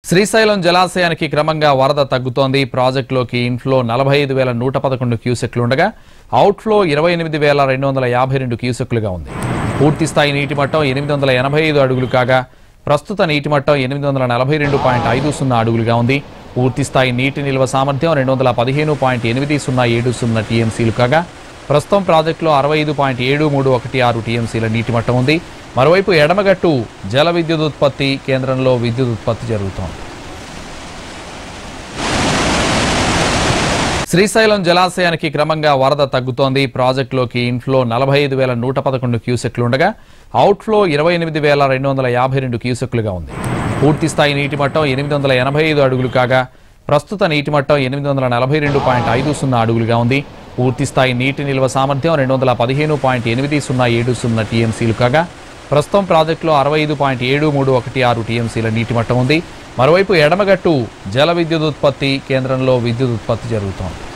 శ్రీశైలం జలాశయానికి క్రమంగా వరద తగ్గుతోంది ప్రాజెక్టులోకి ఇన్ఫ్లో నలభై ఐదు వేల నూట పదకొండు క్యూసెక్లు ఉండగా అవుట్ఫ్లో ఇరవై ఎనిమిది వేల రెండు వందల యాభై రెండు క్యూసెక్లుగా ఉంది పూర్తి స్థాయి నీటి మట్టం ఎనిమిది వందల ఎనభై ఐదు అడుగులు కాగా ప్రస్తుత నీటి మట్టం ఎనిమిది వందల నలభై రెండు పాయింట్ ఐదు సున్నా అడుగులుగా ఉంది పూర్తి స్థాయి నీటి నిల్వ సామర్థ్యం రెండు వందల పదిహేను పాయింట్ ఎనిమిది సున్నా ఏడు సున్నా టీఎంసీలు కాగా ప్రస్తుతం ప్రాజెక్టులో అరవై ఐదు పాయింట్ ఏడు మూడు ఒకటి ఆరు టీఎంసీల నీటి మట్టం ఉంది మరోవైపు ఎడమగట్టు జల విద్యుత్ ఉత్పత్తి కేంద్రంలో విద్యుత్ ఉత్పత్తి జరుగుతోంది శ్రీశైలం జలాశయానికి క్రమంగా వరద తగ్గుతోంది ప్రాజెక్టులోకి ఇన్ఫ్లో నలభై ఐదు వేల నూట పదకొండు క్యూసెక్లు ఉండగా అవుట్ఫ్లో ఇరవై ఎనిమిది వేల రెండు వందల యాభై రెండు క్యూసెక్లుగా ఉంది పూర్తి స్థాయి నీటి మట్టం ఎనిమిది వందల ఎనభై ఐదు అడుగులు కాగా ప్రస్తుత నీటి మట్టం ఎనిమిది వందల నలభై రెండు పాయింట్ ఐదు సున్నా అడుగులుగా ఉంది పూర్తి స్థాయి నీటి నిల్వ సామర్థ్యం రెండు వందల పదిహేను పాయింట్ ఎనిమిది సున్నా ఏడు సున్నా టీఎంసీలు కాగా ప్రస్తుతం ప్రాజెక్టులో అరవై ఐదు పాయింట్ ఏడు మూడు ఒకటి ఆరు టీఎంసీల నీటి మట్టం ఉంది మరోవైపు ఎడమగట్టు జల విద్యుత్ ఉత్పత్తి కేంద్రంలో విద్యుత్ ఉత్పత్తి జరుగుతోంది